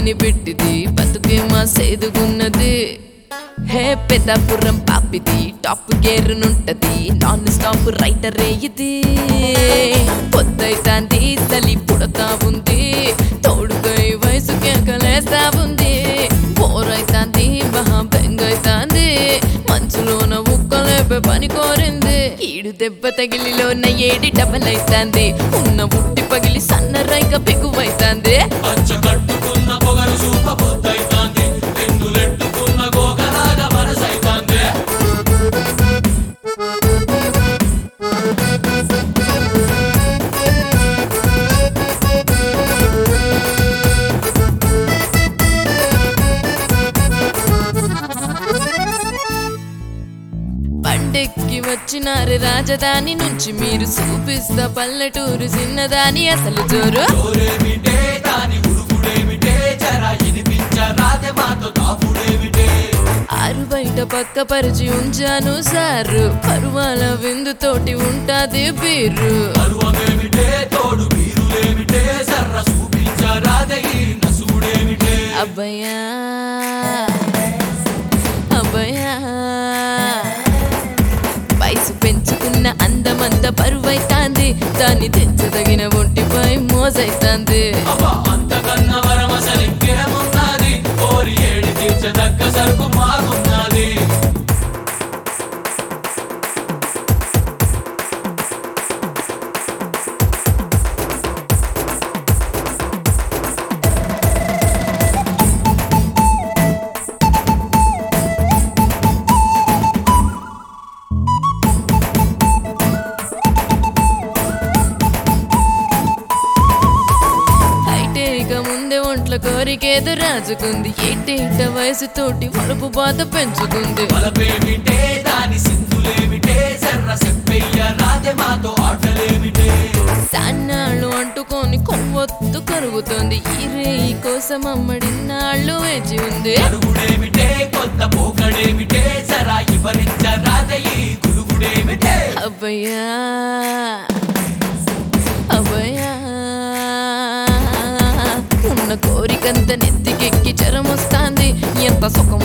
లేని బిట్టిది బతుకేమా సేదుగున్నది హే పెద్దపురం పాపిది టాప్ గేర్ నుంటది నాన్ స్టాప్ రైటర్ ఇది పొద్దైతాంది చలి పుడతా ఉంది తోడుకై వయసు కేకలేస్తా ఉంది బోరైతాంది మహా బెంగైతాంది మంచులోన ఉక్కలేపే పని కోరింది ఈడు దెబ్బ తగిలిలోన ఏడి డబల్ అయితాంది ఉన్న ఉట్టి పగిలి సన్న రైక బిగువైతాంది పచ్చ కట్టుకున్న పొగరు చూప పొద్దైతాంది పెన్నులెట్టుకున్న గోగలాగా మనసైతాంది పండెక్కి వచ్చినారు రాజధాని నుంచి మీరు చూపిస్తా పల్లెటూరు చిన్నదాని అసలు జోరు జోరేమిటే దాని ఉరుకుడేమిటే జరా ఇనిపించరాదే మాతో తాపుడేమిటే ఆరు బయట పక్క పరిచి ఉంచాను సారు పరువాల విందుతోటి ఉంటాది బీరు పరువమేమిటే తోడు వీరులేమిటే సర్ర చూపించరాదే ఈ నసుడేమిటే అబ్బయ్యా అబ్బయ్యా వయసు పెంచుకున్న అందమంతా బరువైతాంది దాన్ని తెచ్చదగిన ఒంటిపై మోజైతాంది అబ్బా అంతకన్నా వరమసలు ఇంకేమున్నది కోరి ఏడి తీర్చదగ్గ సరుకు మాకున్నది అయితే ఇక ముందే ఒంట్ల కోరికేదో రాజుకుంది ఏటేట వయసుతోటి వలుపు బాధ పెంచుకుంది బలపేమిటే దాని సింధులేమిటే సర్ర సెప్పెయ్య రాదే మాతో ఆటలేమిటే సాన్నాళ్ళు అంటుకొని కొవ్వొత్తు కరుగుతోంది ఈ రేయి కోసం అమ్మడిన్నాళ్ళు వేచి ఉంది అడుగుడేమిటే కొత్త పోకడేమిటే సరా ఇవరించరాదే ఈ గురుగుడేమిటే అబ్బయ్యా అబ్బయ్యా ఉన్న కోరికంత నెత్తికెక్కి జ్వరం వస్తాంది ఎంత సుఖం